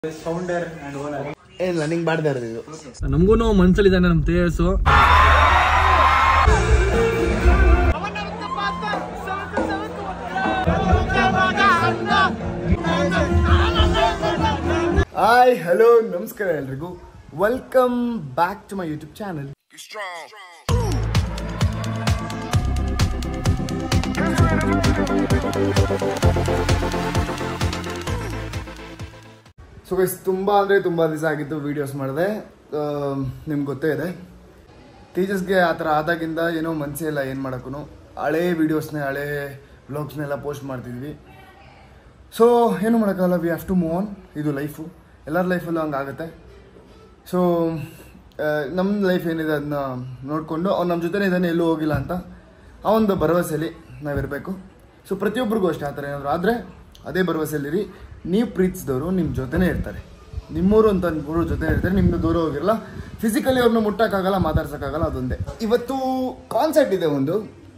founder and owner. ಏನಿಲ್ಲ ನಿಂಗೆ ಮಾಡ್ತಾ ಇರೋದು ಇದು ನಮಗೂ ಮನ್ಸಲ್ಲಿದ್ದಾನೆ ನಮ್ಮ ತೇಜಸ್ಸು ಹಾಯ್ ಹಲೋ ನಮಸ್ಕಾರ ಎಲ್ರಿಗೂ welcome back to my YouTube channel so guys ತುಂಬ ಅಂದರೆ ತುಂಬ ದಿವಸ ಆಗಿತ್ತು ವೀಡಿಯೋಸ್ ಮಾಡಿದೆ ನಿಮ್ಗೆ ಗೊತ್ತೇ ಇದೆ ಟೀಚರ್ಸ್ಗೆ ಆ ಥರ ಆದಾಗಿಂದ ಏನೋ ಮನಸ್ಸೇ ಇಲ್ಲ ಏನು ಮಾಡೋಕ್ಕೂ ಹಳೇ ವೀಡಿಯೋಸ್ನೇ ಹಳೇ ವ್ಲಾಗ್ಸ್ನೆಲ್ಲ ಪೋಸ್ಟ್ ಮಾಡ್ತಿದ್ವಿ ಸೊ ಏನು ಮಾಡೋಕ್ಕಾಗಲ್ಲ we have to move on ಇದು ಲೈಫು ಎಲ್ಲರ ಲೈಫಲ್ಲೂ ಹಂಗಾಗುತ್ತೆ ಸೊ ನಮ್ಮ ಲೈಫ್ ಏನಿದೆ ಅದನ್ನ ನೋಡಿಕೊಂಡು ಅವ್ನು ನಮ್ಮ ಜೊತೆ ಇದ್ದಾನೆ ಎಲ್ಲೂ ಹೋಗಿಲ್ಲ ಅಂತ ಆ ಒಂದು ಭರವಸೆಯಲ್ಲಿ ನಾವಿರಬೇಕು ಸೊ ಪ್ರತಿಯೊಬ್ಬರಿಗೂ ಅಷ್ಟೇ ಆ ಥರ ಏನಾದರೂ ಆದರೆ ಅದೇ ಭರವಸೆಯಲ್ಲಿರಿ ನೀವು ಪ್ರೀತಿಸಿದವರು ನಿಮ್ಮ ಜೊತೆನೇ ಇರ್ತಾರೆ ನಿಮ್ಮೂರು ಅಂತ ಅನ್ಕೊಂಡು ಜೊತೆ ಇರ್ತಾರೆ ನಿಮ್ಮದು ದೂರ ಹೋಗಿರಲ್ಲ ಫಿಸಿಕಲಿ ಅವ್ರನ್ನ ಮುಟ್ಟೋಕ್ಕಾಗಲ್ಲ ಮಾತಾಡ್ಸೋಕ್ಕಾಗಲ್ಲ ಅದೊಂದೇ ಇವತ್ತು ಕಾನ್ಸೆಪ್ಟ್ ಇದೆ ಒಂದು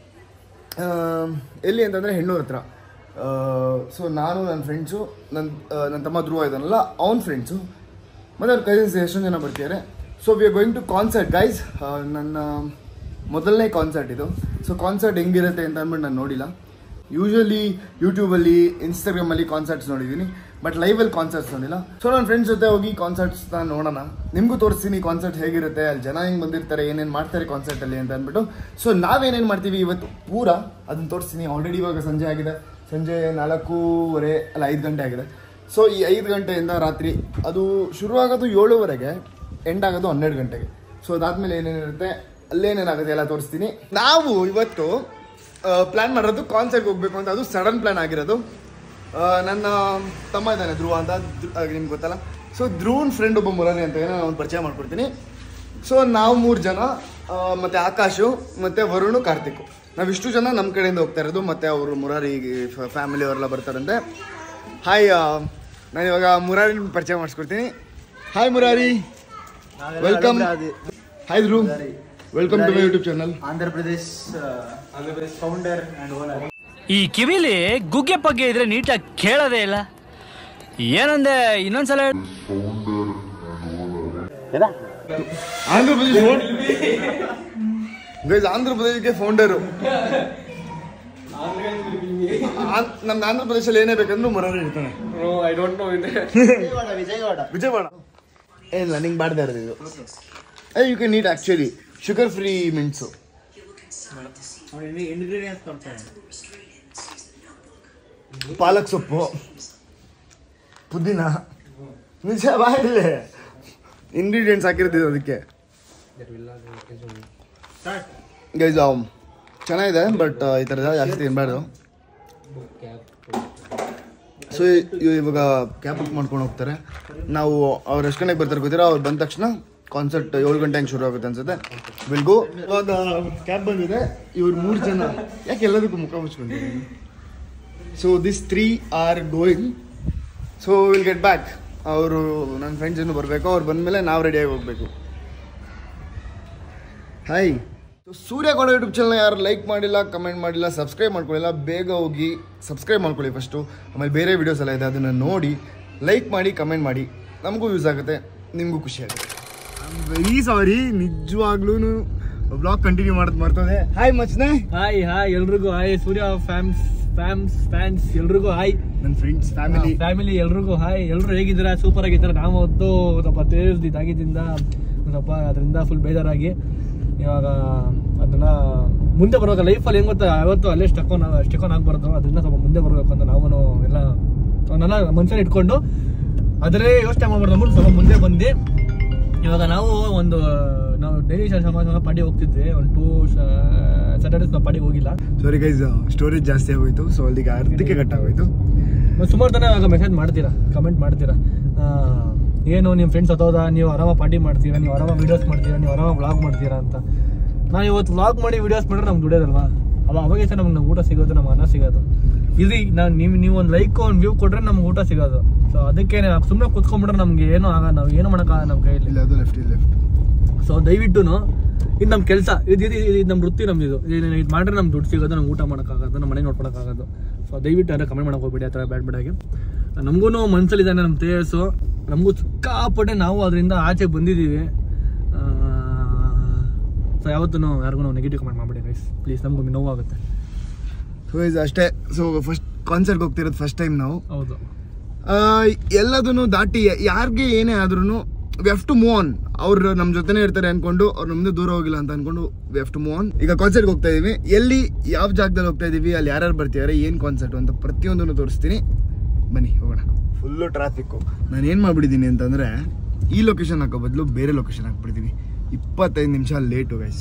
ಆ, ಎಲ್ಲಿ ಅಂತಂದರೆ ಹೆಣ್ಣೂರ ಹತ್ರ ಸೊ ನಾನು ನನ್ನ ಫ್ರೆಂಡ್ಸು ನನ್ನ ನನ್ನ ತಮ್ಮ ಧ್ರುವ ಇದ್ದಾನಲ್ಲ ಅವ್ನ ಫ್ರೆಂಡ್ಸು ಮತ್ತು ಅವ್ರ ಕಸಿನ್ಸ್ ಎಷ್ಟೊಂದು ಜನ ಬರ್ತಿದ್ದಾರೆ so we are going to concert guys ನನ್ನ ಮೊದಲನೇ ಕಾನ್ಸರ್ಟ್ ಇದು ಸೊ ಕಾನ್ಸರ್ಟ್ ಹೆಂಗಿರುತ್ತೆ ಅಂತ ಅಂದ್ಬಿಟ್ಟು ನಾನು ನೋಡಿಲ್ಲ ಯೂಶ್ವಲಿ ಯೂಟ್ಯೂಬಲ್ಲಿ ಇನ್ಸ್ಟಾಗ್ರಾಮಲ್ಲಿ ಕಾನ್ಸರ್ಟ್ಸ್ ನೋಡಿದ್ದೀನಿ ಬಟ್ ಲೈವಲ್ಲಿ ಕಾನ್ಸರ್ಟ್ಸ್ ನೋಡಿಲ್ಲ ಸೊ ನನ್ನ ಫ್ರೆಂಡ್ಸ್ ಜೊತೆ ಹೋಗಿ ಕಾನ್ಸರ್ಟ್ಸ್ನ ನೋಡೋಣ ನಿಮಗೂ ತೋರಿಸ್ತೀನಿ ಕಾನ್ಸರ್ಟ್ ಹೇಗಿರುತ್ತೆ ಅಲ್ಲಿ ಜನ ಹೆಂಗೆ ಬಂದಿರ್ತಾರೆ ಏನೇನು ಮಾಡ್ತಾರೆ ಕಾನ್ಸರ್ಟಲ್ಲಿ ಅಂತ ಅಂದ್ಬಿಟ್ಟು ಸೊ ನಾವೇನೇನು ಮಾಡ್ತೀವಿ ಇವತ್ತು ಪೂರ ಅದನ್ನ ತೋರಿಸ್ತೀನಿ ಆಲ್ರೆಡಿ ಇವಾಗ ಸಂಜೆ ಆಗಿದೆ ಸಂಜೆ ನಾಲ್ಕೂವರೆ ಅಲ್ಲ ಐದು ಗಂಟೆ ಆಗಿದೆ ಸೊ ಈ ಐದು ಗಂಟೆಯಿಂದ ರಾತ್ರಿ ಅದು ಶುರುವಾಗೋದು ಏಳುವರೆಗೆ ಎಂಡ್ ಆಗೋದು ಹನ್ನೆರಡು ಗಂಟೆಗೆ ಸೊ ಅದಾದ್ಮೇಲೆ ಏನೇನಿರುತ್ತೆ ಅಲ್ಲೇನೇನಾಗುತ್ತೆ ಎಲ್ಲ ತೋರಿಸ್ತೀನಿ ನಾವು ಇವತ್ತು ಪ್ಲ್ಯಾನ್ ಮಾಡಿರೋದು ಕಾನ್ಸರ್ಟ್ಗೆ ಹೋಗ್ಬೇಕು ಅಂತ ಅದು ಸಡನ್ ಪ್ಲ್ಯಾನ್ ಆಗಿರೋದು ಆ, ನನ್ನ ತಮ್ಮ ಇದ್ದಾನೆ ಧ್ರುವ ಅಂತ ನಿಮ್ಗೆ ಗೊತ್ತಲ್ಲ ಸೊ ಧ್ರುವನ್ ಫ್ರೆಂಡ್ ಒಬ್ಬ ಮುರಾರಿ ಅಂತ ಏನೋ ನಾನು ಪರಿಚಯ ಮಾಡ್ಕೊಡ್ತೀನಿ ಸೊ ನಾವು ಮೂರು ಜನ ಆ, ಮತ್ತೆ ಆಕಾಶು ಮತ್ತೆ ವರುಣು ಕಾರ್ತಿಕ್ ನಾವಿಷ್ಟು ಜನ ನಮ್ಮ ಕಡೆಯಿಂದ ಹೋಗ್ತಾ ಇರೋದು ಮತ್ತೆ ಅವರು ಮುರಾರಿ ಫ್ಯಾಮಿಲಿ ಅವರೆಲ್ಲ ಬರ್ತಾರಂತೆ ಹಾಯ್ ನಾನು ಇವಾಗ ಮುರಾರಿ ಪರಿಚಯ ಮಾಡಿಸ್ಕೊಡ್ತೀನಿ hi Murari welcome hi Dhruv welcome to my YouTube channel Andhra Pradesh, uh, Andhra Pradesh founder and owner. ಈ ಕಿವಿಲಿ ಗುಗ್ಗೆ ಪಗ್ಗೆ ಇದ್ರೆ ನೀಟಾಗಿ ಕೇಳೋದೇ ಇಲ್ಲ ಏನಂದೆ ಇನ್ನೊಂದ್ಸಲ ಹೇಳ್- ಆಂಧ್ರ ಪ್ರದೇಶ್ ಗೈಸ್ ಆಂಧ್ರ ಪ್ರದೇಶಕ್ಕೆ ಫೌಂಡರು ನಮ್ದು ಆಂಧ್ರ ಪ್ರದೇಶಲ್ಲಿ ಏನೇ ಬೇಕಂದ್ರೂ ಮುರಾರಿ ಇರ್ತಾನೆ ಐ ಡೋಂಟ್ ನೋ ಇದೆ ವಿಜಯವಾಡ ಏನಿಲ್ಲ ನಿಂಗೆ ಮಾಡ್ತಾ ಇರೋದು ಇದು you can eat actually sugar free mints Ingredients ಕೊಡ್ತಾರೆ. ಪಾಲಕ್ ಸೊಪ್ಪು ಪುದೀನ ನಿಜ ಬಾಯಿಲೆ ಇಂಗ್ರೀಡಿಯೆಂಟ್ಸ್ ಹಾಕಿರ್ತೀವಿ ಅದಕ್ಕೆ ಗೈಸ್ ಚೆನ್ನಾಗಿದೆ ಬಟ್ ಈ ಥರ ಜಾಸ್ತಿ ತಿನ್ಬಾರ್ದು ಸೊ ಇವಾಗ ಕ್ಯಾಬ್ ಬುಕ್ ಮಾಡ್ಕೊಂಡು ಹೋಗ್ತಾರೆ ನಾವು ಅವ್ರು ಎಷ್ಟು ಗಂಟೆಗೆ ಬರ್ತಾರೆ ಗೊತ್ತಿರ ಅವ್ರು ಬಂದ ತಕ್ಷಣ ಕಾನ್ಸರ್ಟ್ ಏಳು ಗಂಟೆ ಹಂಗೆ ಶುರು ಆಗುತ್ತೆ ಅನ್ಸುತ್ತೆ ಬಿಲ್ಗು ಇವಾಗ ಕ್ಯಾಬ್ ಬಂದಿದೆ ಇವ್ರು ಮೂರು ಜನ ಯಾಕೆ ಎಲ್ಲದಕ್ಕೂ ಮುಖ ಮುಚ್ಕೊಂಡಿದ್ದೀನಿ so this three are going so will get back ಅವರು ನನ್ನ ಫ್ರೆಂಡ್ಸ್ ಏನು ಬರಬೇಕು ಅವ್ರು ಬಂದಮೇಲೆ ನಾವು ರೆಡಿಯಾಗಿ ಹೋಗಬೇಕು hi Surya Gowda YouTube channel ಯಾರು ಲೈಕ್ ಮಾಡಿಲ್ಲ ಕಮೆಂಟ್ ಮಾಡಿಲ್ಲ ಸಬ್ಸ್ಕ್ರೈಬ್ ಮಾಡ್ಕೊಳ್ಳಿಲ್ಲ ಬೇಗ ಹೋಗಿ ಸಬ್ಸ್ಕ್ರೈಬ್ ಮಾಡ್ಕೊಳ್ಳಿ ಫಸ್ಟು ಆಮೇಲೆ ಬೇರೆ ವೀಡಿಯೋಸ್ ಎಲ್ಲ ಇದೆ ಅದನ್ನು ನೋಡಿ ಲೈಕ್ ಮಾಡಿ ಕಮೆಂಟ್ ಮಾಡಿ ನಮಗೂ ಯೂಸ್ ಆಗುತ್ತೆ ನಿಮಗೂ ಖುಷಿ ಆಗುತ್ತೆ ವೆರಿ ಸಾರಿ ನಿಜವಾಗ್ಲೂ ಬ್ಲಾಗ್ ಕಂಟಿನ್ಯೂ ಮಾಡೋದು ಮರ್ತದೆ ಹಾಯ್ ಮಚ್ನೆ ಹಾಯ್ ಹಾಯ್ ಎಲ್ರಿಗೂ hi Surya fans fans fans ಎಲ್ರಿಗೂ ಹಾಯ್ ನನ್ನ ಫ್ರೆಂಡ್ಸ್ ಫ್ಯಾಮಿಲಿ ಫ್ಯಾಮಿಲಿ ಎಲ್ರಿಗೂ ಹಾಯ್ ಎಲ್ರು ಹೇಗಿದ್ದೀರಾ ಸೂಪರ್ ಆಗಿದ್ದಾರೆ ನಾವು ಹೊತ್ತು ಸ್ವಲ್ಪ ತೇಜ್ ಇದಾಗಿದ್ದರಿಂದ ಸ್ವಲ್ಪ ಅದರಿಂದ ಫುಲ್ ಬೇಜಾರಾಗಿ ಇವಾಗ ಅದನ್ನ ಮುಂದೆ ಬರುವಾಗ ಲೈಫಲ್ಲಿ ಹೆಂಗ್ ಗೊತ್ತಾ ಯಾವತ್ತು ಅಲ್ಲೇ ಸ್ಟಕ್ಕೋನ್ ಸ್ಟಿಕೋನ್ ಆಗ್ಬಾರ್ದು ಅದರಿಂದ ಸ್ವಲ್ಪ ಮುಂದೆ ಬರಬೇಕು ಅಂತ ನಾವು ಎಲ್ಲ ಅವನ್ನೆಲ್ಲ ಮನುಷ್ಯನ ಇಟ್ಕೊಂಡು ಅದರೇ ಯೋಚನೆ ಮಾಡ್ಬಾರ್ದು ಅಂದ್ಬಿಟ್ಟು ಸ್ವಲ್ಪ ಮುಂದೆ ಬಂದು ಇವಾಗ ನಾವು ಒಂದು ನಾವು ಡೈಲಿ ಸಮಾಜ ಪಾರ್ಟಿ ಹೋಗ್ತಿದ್ವಿ ಒಂದು ಟೂ ಸ್ಯಾಟರ್ಡೇಸ್ ನಾವು ಪಾರ್ಟಿಗೆ ಹೋಗಿಲ್ಲ ಸಾರಿ ಗೈಸ್ ಸ್ಟೋರೇಜ್ ಜಾಸ್ತಿ ಆಗೋಯ್ತು ಸೊ ಅಲ್ಲಿಗೆ ಅರ್ಧಕ್ಕೆ ಕಟ್ ಆಗೋಯ್ತು ಮತ್ತೆ ಸುಮಾರು ಜನ ಇವಾಗ ಮೆಸೇಜ್ ಮಾಡ್ತೀರಾ ಕಮೆಂಟ್ ಮಾಡ್ತೀರಾ ಆ, ಏನು ನಿಮ್ಮ ಫ್ರೆಂಡ್ಸ್ ಹತ್ತೋದ ನೀವು ಆರಾಮ ಪಾರ್ಟಿ ಮಾಡ್ತೀರಾ ನೀವು ಆರಾಮ ವೀಡಿಯೋಸ್ ಮಾಡ್ತೀರಾ ನೀವು ಆರಾಮ ವ್ಲಾಗ್ ಮಾಡ್ತೀರಾ ಅಂತ ನಾವು ಇವತ್ತು ವ್ಲಾಗ್ ಮಾಡಿ ವೀಡಿಯೋಸ್ ಮಾಡಿದ್ರೆ ನಮ್ಗೆ ದುಡಿಯೋದಲ್ವಾ ಅವಾಗ ಅವಾಗೇ ಸಹ ನಮ್ಗೆ ಊಟ ಸಿಗೋದು ನಮ್ಗೆ ಅನ್ನ ಸಿಗೋದು ಇಲ್ಲಿ ನಾನು ನೀವು ನೀವು ಒಂದು ಲೈಕ್ ಒಂದು ವ್ಯೂ ಕೊಟ್ರೆ ನಮ್ಗೆ ಊಟ ಸಿಗೋದು ಸೊ ಅದಕ್ಕೆ ಸುಮ್ಮನೆ ಕುತ್ಕೊಂಡ್ಬಿಟ್ರೆ ನಮ್ಗೆ ಏನೂ ಆಗ ನಾವು ಏನು ಮಾಡೋಕ್ಕಾಗ ನಮ್ಮ ಕೈಯಲ್ಲಿ ಇಲ್ಲ ಅದು ಲೆಫ್ಟ್ ಇಲ್ಲ ಲೆಫ್ಟ್ ಸೊ ದಯವಿಟ್ಟು ಇದು ನಮ್ಮ ಕೆಲಸ ಇದು ಇದು ಇದು ನಮ್ಮ ವೃತ್ತಿ ನಮ್ದು ಇದು ಇದು ಇದು ಮಾಡಿದ್ರೆ ನಮ್ಗೆ ದುಡ್ಡು ಸಿಗೋದು ನಮ್ಗೆ ಊಟ ಮಾಡೋಕ್ಕಾಗೋದು ನಮ್ಮ ಮನೆ ನೋಡ್ಕೊಳಕ್ಕಾಗೋದು ಸೊ ದಯವಿಟ್ಟು ಯಾರು ಕಮೆಂಟ್ ಮಾಡಕ್ಕೆ ಹೋಗ್ಬೇಡಿ ಆ ಥರ ಬ್ಯಾಡ್ ಬೇಡಾಗಿ ನಮಗೂ ಮನ್ಸಲ್ಲಿದ್ದಾನೆ ನಮ್ಮ ತೇಜಸ್ಸು ನಮಗೂ ಸಿಕ್ಕಾಪಟ್ಟೆ ನಾವು ಅದರಿಂದ ಆಚೆ ಬಂದಿದ್ದೀವಿ ಸೊ ಯಾವತ್ತೂ ಯಾರಿಗೂ ನಾವು ನೆಗೆಟಿವ್ ಕಮೆಂಟ್ ಮಾಡಬೇಡಿ ಗೈಸ್ ಪ್ಲೀಸ್ ನಮಗೂ ನೋವಾಗುತ್ತೆ ಸೊ ಇದು ಅಷ್ಟೇ ಸೊ ಫಸ್ಟ್ ಕಾನ್ಸರ್ಟ್ಗೆ ಹೋಗ್ತಿರೋದು ಫಸ್ಟ್ ಟೈಮ್ ನಾವು ಹೌದು ಎಲ್ಲದನ್ನು ದಾಟಿ ಯಾರಿಗೆ ಏನೇ ಆದ್ರೂ we have to move on ಅವ್ರು ನಮ್ಮ ಜೊತೆನೇ ಇರ್ತಾರೆ ಅನ್ಕೊಂಡು ಅವ್ರು ನಮ್ದು ದೂರ ಹೋಗಿಲ್ಲ ಅಂತ ಅನ್ಕೊಂಡು we have to move on ಈಗ ಕಾನ್ಸರ್ಟ್ಗೆ ಹೋಗ್ತಾ ಇದೀವಿ ಎಲ್ಲಿ ಯಾವ ಜಾಗದಲ್ಲಿ ಹೋಗ್ತಾ ಇದೀವಿ ಅಲ್ಲಿ ಯಾರ್ಯಾರು ಬರ್ತಿದ್ದಾರೆ ಏನು ಕಾನ್ಸರ್ಟ್ ಅಂತ ಪ್ರತಿಯೊಂದನ್ನು ತೋರಿಸ್ತೀನಿ ಬನ್ನಿ ಹೋಗೋಣ ಫುಲ್ಲು ಟ್ರಾಫಿಕ್ಕು ನಾನು ಏನು ಮಾಡ್ಬಿಟ್ಟಿದ್ದೀನಿ ಅಂತಂದರೆ ಈ ಲೊಕೇಶನ್ ಹಾಕೋ ಬದಲು ಬೇರೆ ಲೊಕೇಶನ್ ಹಾಕ್ಬಿಡ್ತೀನಿ ಇಪ್ಪತ್ತೈದು ನಿಮಿಷ ಲೇಟು ಗೈಸ್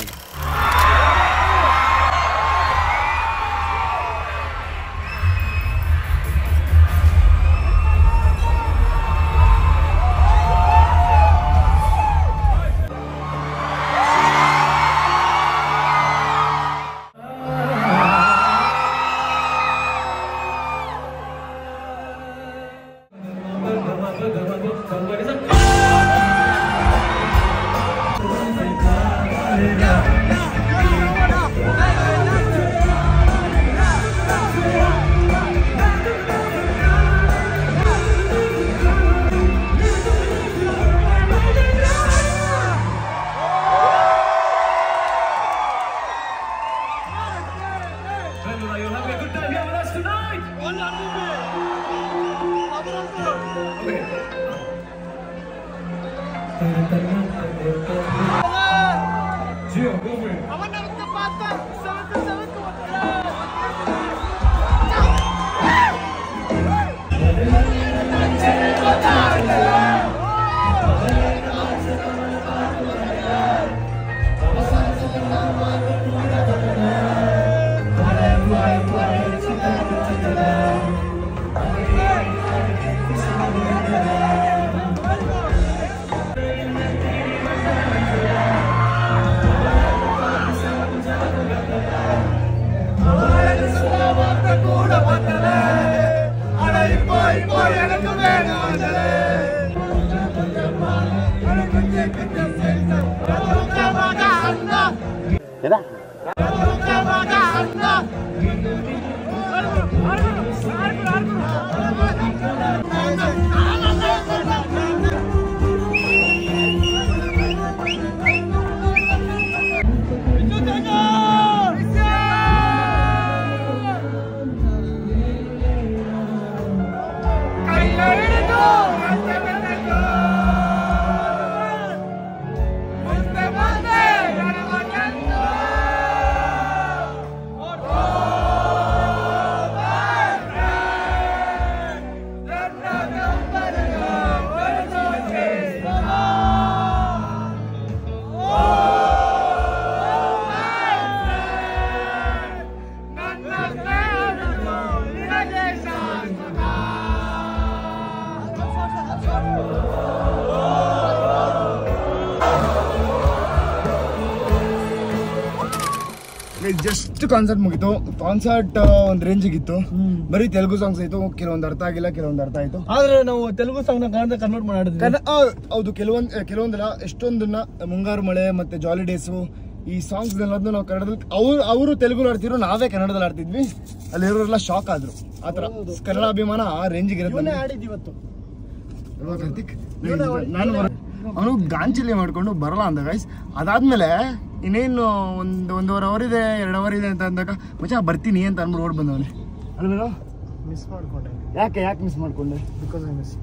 ಜಸ್ಟ್ ಕಾನ್ಸರ್ಟ್ ಮುಗೀತು ಕಾನ್ಸರ್ಟ್ ಒಂದ್ ರೇಂಜಿಗೆ ಇತ್ತು ಬರೀ ತೆಲುಗು ಸಾಂಗ್ಸ್ ಆಯ್ತು ಕೆಲವೊಂದು ಅರ್ಥ ಆಗಿಲ್ಲ ಕೆಲವೊಂದು ಅರ್ಥ ಆಯ್ತು ಆದ್ರೆ ನಾವು ತೆಲುಗು ಸಾಂಗ್ ನ ಕನ್ನಡ ಕನ್ವರ್ಟ್ ಮಾಡಿದ್ವಿ ಕನ್ನ- ಆ, ಹೌದು ಕೆಲವೊಂದ್ ಕೆಲವೊಂದಲ್ಲ ಎಷ್ಟೊಂದನ್ನ ಮುಂಗಾರು ಮಳೆ ಮತ್ತೆ ಜಾಲಿ ಡೇಸು ಈ ಸಾಂಗ್ಸ್ ಎಲ್ಲದನ್ನು ನಾವು ಕನ್ನಡದಲ್ಲಿ ಅವ್ರು ಅವರು ತೆಲುಗು ಆಡ್ತಿದ್ರು ನಾವೇ ಕನ್ನಡದಲ್ಲಿ ಆಡ್ತಿದ್ವಿ ಅಲ್ಲಿರೋರೆಲ್ಲ ಶಾಕ್ ಆದ್ರು ಆತರ ಕನ್ನಡ ಅಭಿಮಾನ ಆ ರೇಂಜಿಗೆ ಇರುತ್ತೆ ಆಡಿದ್ ಇವತ್ತು ಅಲ್ವಾ ಕಾರ್ತಿಕ್ ನಾನು ಅವನು ಗಾಂಚಲಿ ಮಾಡ್ಕೊಂಡು ಬರಲ್ಲ ಅಂದ ಗೈಸ್ ಅದಾದ್ಮೇಲೆ ಇನ್ನೇನು ಒಂದು ಒಂದೂವರೆ ಅವರ್ ಇದೆ ಎರಡು ಅವರ್ ಇದೆ ಅಂತ ಅಂದಾಗ ಮಚ್ಚ ಬರ್ತೀನಿ ಅಂತ ಅಂದ್ಬಿಟ್ಟು ಓಡ್ ಬಂದವನೆ ಅಲ್ವೇನೋ ಮಿಸ್ ಮಾಡ್ಕೊಂಡೆ ಯಾಕೆ ಯಾಕೆ ಮಿಸ್ ಮಾಡ್ಕೊಂಡೆ ಬಿಕಾಸ್ ಐ ಮಿಸ್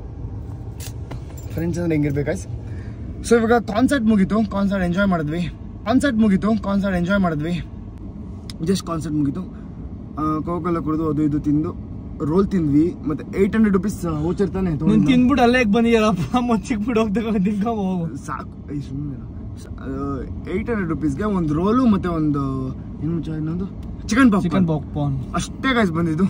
ಫ್ರೆಂಡ್ಸ್ ಅಂದ್ರೆ ಹೆಂಗಿರ್ಬೇಕು ಗೈಸ್ ಸೊ ಇವಾಗ ಕಾನ್ಸರ್ಟ್ ಮುಗೀತು ಕಾನ್ಸರ್ಟ್ ಎಂಜಾಯ್ ಮಾಡಿದ್ವಿ ಕಾನ್ಸರ್ಟ್ ಮುಗೀತು ಕಾನ್ಸರ್ಟ್ ಎಂಜಾಯ್ ಮಾಡಿದ್ವಿ ಜಸ್ಟ್ ಕಾನ್ಸರ್ಟ್ ಮುಗೀತು ಕೋಕೋಲ ಕುಡಿದು ಅದು ಇದು ತಿಂದು ರೋಲ್ ತಿಂದ್ವಿ ಮತ್ತೆ ಏಯ್ಟ್ ಹಂಡ್ರೆಡ್ ರುಪೀಸ್ ವೋಚರ್ ತಾನೆ ನೀನ್ ತಗೊಂಡು ತಿನ್ಬಿಟ್ಟು ಅಲ್ಲೇ ಬಂದಿಯಲ್ಲಪ್ಪ ಮಚ್ಚಿಕ್ಬಿಟ್ಟು ಹೋಗ್ದಾಗ ನಿಂತ್ಕೊಂಡ್ ಹೋಗು ಸಾಕು ಐ ಸುಮ್ಮನೆ ಏಯ್ಟ್ ಹಂಡ್ರೆಡ್ ರುಪೀಸ್ಗೆ ಒಂದು ರೋಲು ಮತ್ತೆ ಒಂದು ಏನು ಮುಚ್ಚ ಇನ್ನೊಂದು ಚಿಕನ್ ಪಾಪ್ ಚಿಕನ್ ಪಾಪ್ಕಾರ್ನ್ ಅಷ್ಟೇ ಗೈಸ್ ಬಂದಿದ್ದು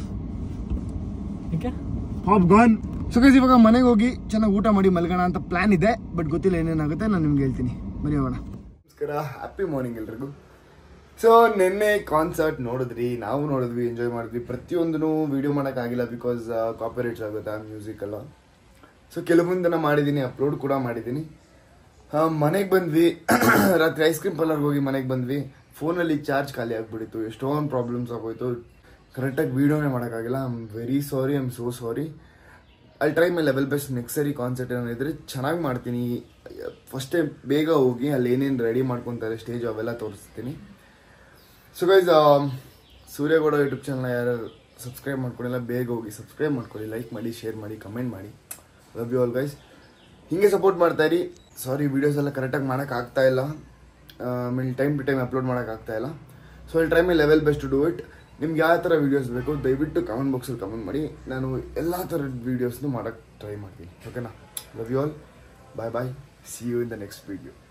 okay popcorn so guys ಇವಾಗ ಮನೆಗೆ ಹೋಗಿ ಚೆನ್ನಾಗಿ ಊಟ ಮಾಡಿ ಮಲ್ಗೋಣ ಅಂತ ಪ್ಲಾನ್ ಇದೆ ಬಟ್ ಗೊತ್ತಿಲ್ಲ ಏನೇನಾಗುತ್ತೆ ನಾನು ನಿಮ್ಗೆ ಹೇಳ್ತೀನಿ ಬರೀ ಹೋಗೋಣ ನಮಸ್ಕಾರ ಹ್ಯಾಪಿ ಮಾರ್ನಿಂಗ್ ಎಲ್ರಿಗೂ ಸೊ ನಿನ್ನೆ ಕಾನ್ಸರ್ಟ್ ನೋಡಿದ್ರಿ ನಾವು ನೋಡಿದ್ವಿ ಎಂಜಾಯ್ ಮಾಡಿದ್ವಿ ಪ್ರತಿಯೊಂದೂ ವಿಡಿಯೋ ಮಾಡೋಕ್ಕಾಗಿಲ್ಲ ಬಿಕಾಸ್ ಕಾಪಿರೈಟ್ಸ್ ಆಗುತ್ತೆ ಆ ಮ್ಯೂಸಿಕ್ ಎಲ್ಲ ಸೊ ಕೆಲವೊಂದನ್ನ ಮಾಡಿದ್ದೀನಿ ಅಪ್ಲೋಡ್ ಕೂಡ ಮಾಡಿದ್ದೀನಿ ಮನೆಗೆ ಬಂದ್ವಿ ರಾತ್ರಿ ಐಸ್ ಕ್ರೀಮ್ ಪಾರ್ಲರ್ಗೆ ಹೋಗಿ ಮನೆಗೆ ಬಂದ್ವಿ ಫೋನಲ್ಲಿ ಚಾರ್ಜ್ ಖಾಲಿ ಆಗ್ಬಿಟ್ಟಿತ್ತು ಎಷ್ಟೊಂದು ಪ್ರಾಬ್ಲಮ್ಸ್ ಆಗೋಯ್ತು ಕರೆಕ್ಟಾಗಿ ವೀಡಿಯೋನೇ ಮಾಡೋಕ್ಕಾಗಿಲ್ಲ I am very sorry I am so sorry ಅಲ್ಲಿ try my level best next ಸರಿ ಕಾನ್ಸರ್ಟ್ ಏನಾದ್ರೆ ಚೆನ್ನಾಗಿ ಮಾಡ್ತೀನಿ ಫಸ್ಟೇ ಬೇಗ ಹೋಗಿ ಅಲ್ಲಿ ಏನೇನು ರೆಡಿ ಮಾಡ್ಕೊತಾರೆ ಸ್ಟೇಜ್ ಅವೆಲ್ಲ ತೋರಿಸ್ತೀನಿ so guys Suryagowda YouTube channel ಯಾರು ಸಬ್ಸ್ಕ್ರೈಬ್ ಮಾಡ್ಕೊಂಡಿಲ್ಲ ಬೇಗ ಹೋಗಿ ಸಬ್ಸ್ಕ್ರೈಬ್ ಮಾಡ್ಕೊಳ್ಳಿ ಲೈಕ್ ಮಾಡಿ ಶೇರ್ ಮಾಡಿ ಕಮೆಂಟ್ ಮಾಡಿ ಲವ್ ಯು ಆಲ್ ಗೈಸ್ ಹಿಂಗೆ ಸಪೋರ್ಟ್ ಮಾಡ್ತಾ ಇರಿ ಸಾರಿ ವೀಡಿಯೋಸ್ ಎಲ್ಲ ಕರೆಕ್ಟಾಗಿ ಮಾಡೋಕೆ ಆಗ್ತಾ ಇಲ್ಲ ಆಮೇಲೆ ಟೈಮ್ ಟು ಟೈಮ್ ಅಪ್ಲೋಡ್ ಮಾಡೋಕೆ ಆಗ್ತಾ ಇಲ್ಲ ಸೊ ಅಲ್ಲಿ try my level best to do it ನಿಮ್ಗೆ ಯಾವ ಥರ ವೀಡಿಯೋಸ್ ಬೇಕು ದಯವಿಟ್ಟು ಕಮೆಂಟ್ ಬಾಕ್ಸಲ್ಲಿ ಕಮೆಂಟ್ ಮಾಡಿ ನಾನು ಎಲ್ಲ ಥರದ ವೀಡಿಯೋಸ್ನು ಮಾಡೋಕ್ಕೆ ಟ್ರೈ ಮಾಡ್ತೀನಿ ಓಕೆನಾ love you all bye bye see you in the next video